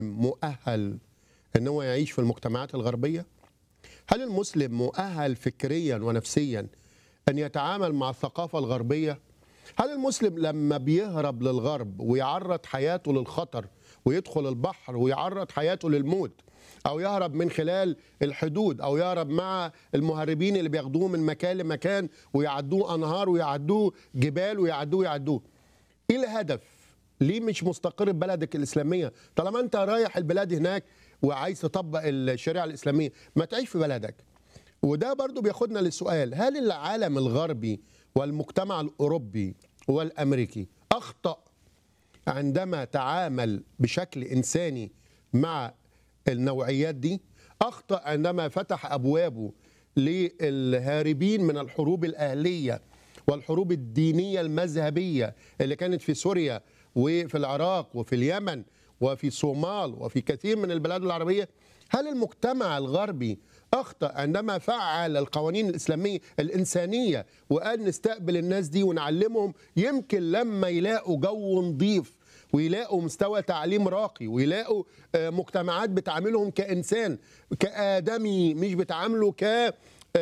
مؤهل ان هو يعيش في المجتمعات الغربيه؟ هل المسلم مؤهل فكريا ونفسيا ان يتعامل مع الثقافه الغربيه؟ هل المسلم لما بيهرب للغرب ويعرض حياته للخطر ويدخل البحر ويعرض حياته للموت او يهرب من خلال الحدود او يهرب مع المهربين اللي بياخدوه من مكان لمكان ويعدوه انهار ويعدوه جبال ويعدوه ويعدوه ايه الهدف ليه مش مستقر في بلدك الاسلاميه طالما انت رايح البلاد هناك وعايز تطبق الشريعه الاسلاميه ما تعيش في بلدك وده برضو بياخدنا للسؤال هل العالم الغربي والمجتمع الاوروبي والامريكي اخطا عندما تعامل بشكل انساني مع النوعيات دي اخطا عندما فتح ابوابه للهاربين من الحروب الاهليه والحروب الدينيه المذهبيه اللي كانت في سوريا وفي العراق وفي اليمن وفي الصومال وفي كثير من البلاد العربيه هل المجتمع الغربي اخطا عندما فعل القوانين الاسلاميه الانسانيه وقال نستقبل الناس دي ونعلمهم يمكن لما يلاقوا جو نظيف ويلاقوا مستوى تعليم راقي ويلاقوا مجتمعات بتعاملهم كانسان كادمي مش بتعامله ك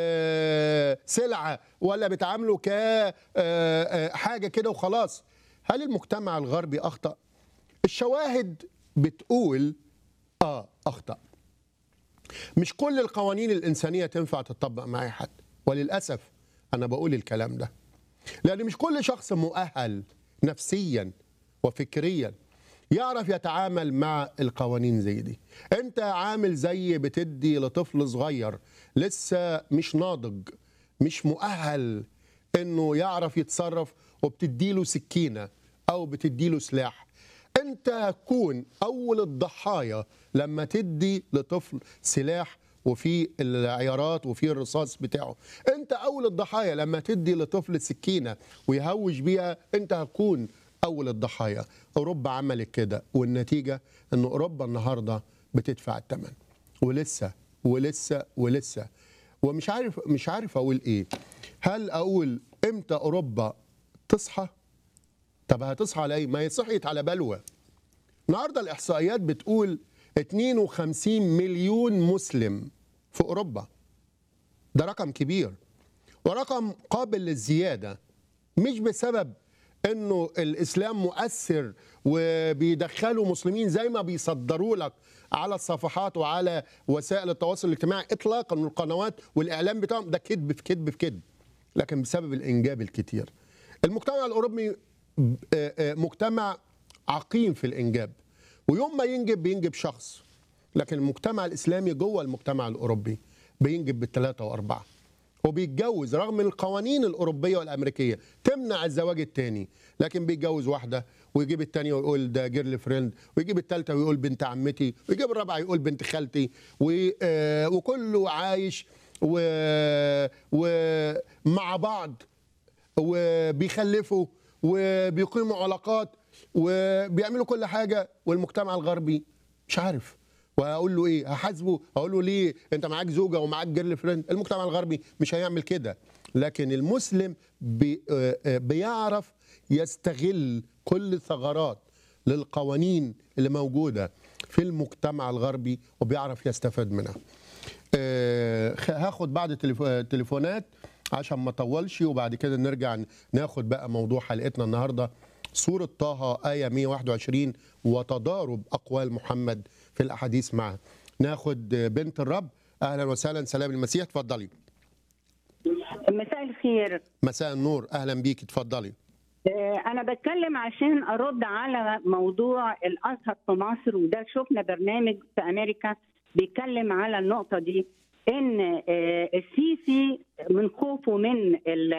سلعه ولا بتعامله ك حاجه كده وخلاص هل المجتمع الغربي اخطا الشواهد بتقول اه اخطا مش كل القوانين الانسانيه تنفع تطبق مع اي حد وللاسف انا بقول الكلام ده لان مش كل شخص مؤهل نفسيا وفكريا يعرف يتعامل مع القوانين زي دي انت عامل زي بتدي لطفل صغير لسه مش ناضج مش مؤهل انه يعرف يتصرف وبتديله سكينه او بتديله سلاح انت هتكون اول الضحايا لما تدي لطفل سلاح وفي العيارات وفي الرصاص بتاعه انت اول الضحايا لما تدي لطفل سكينه ويهوش بيها انت هتكون اول الضحايا اوروبا عملت كده والنتيجه ان اوروبا النهارده بتدفع الثمن ولسه ولسه ولسه ومش عارف مش عارف اقول ايه هل اقول امتى اوروبا تصحى طب هتصحى على ايه ما هي صحيت على بلوى النهارده الاحصائيات بتقول 52 مليون مسلم في اوروبا ده رقم كبير ورقم قابل للزياده مش بسبب انه الاسلام مؤثر وبيدخلوا مسلمين زي ما بيصدروا لك على الصفحات وعلى وسائل التواصل الاجتماعي اطلاقا من القنوات والاعلام بتاعهم ده كذب في كذب في كذب لكن بسبب الانجاب الكتير المجتمع الاوروبي مجتمع عقيم في الانجاب ويوم ما ينجب بينجب شخص لكن المجتمع الاسلامي جوه المجتمع الاوروبي بينجب بالثلاثه واربعه وبيتجوز رغم القوانين الاوروبيه والامريكيه تمنع الزواج الثاني لكن بيتجوز واحده ويجيب الثانيه ويقول ده جيرل فريند ويجيب الثالثه ويقول بنت عمتي ويجيب الرابعه يقول بنت خالتي وكله عايش و... ومع بعض وبيخلفوا وبيقيموا علاقات وبيعملوا كل حاجه والمجتمع الغربي مش عارف وهقول له ايه هحاسبه اقول له ليه انت معاك زوجه ومعاك جيرل فريند المجتمع الغربي مش هيعمل كده لكن المسلم بي بيعرف يستغل كل ثغرات للقوانين اللي موجوده في المجتمع الغربي وبيعرف يستفاد منها هاخد بعض التليفونات عشان ما اطولش وبعد كده نرجع ناخد بقى موضوع حلقتنا النهارده سورة طه آية 121 وتضارب أقوال محمد في الأحاديث معها ناخد بنت الرب أهلا وسهلا سلام المسيح تفضلي مساء الخير مساء النور أهلا بيك تفضلي أنا بتكلم عشان أرد على موضوع الأزهر في مصر وده شفنا برنامج في أمريكا بيتكلم على النقطة دي إن السيسي من خوفه من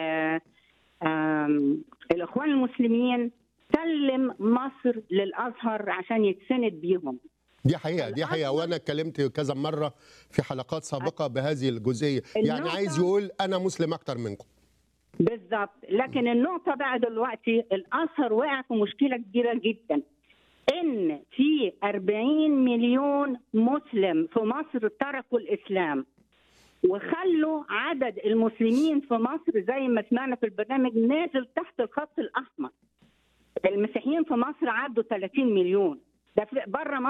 الإخوان المسلمين سلم مصر للازهر عشان يتسند بيهم دي حقيقه دي حقيقه وانا اتكلمت كذا مره في حلقات سابقه بهذه الجزئيه يعني عايز يقول انا مسلم اكتر منكم بالظبط لكن النقطه بقى دلوقتي الازهر وقع في مشكله كبيره جدا ان في 40 مليون مسلم في مصر تركوا الاسلام وخلوا عدد المسلمين في مصر زي ما سمعنا في البرنامج نازل تحت الخط الاحمر المسيحيين في مصر عدوا 30 مليون ده بره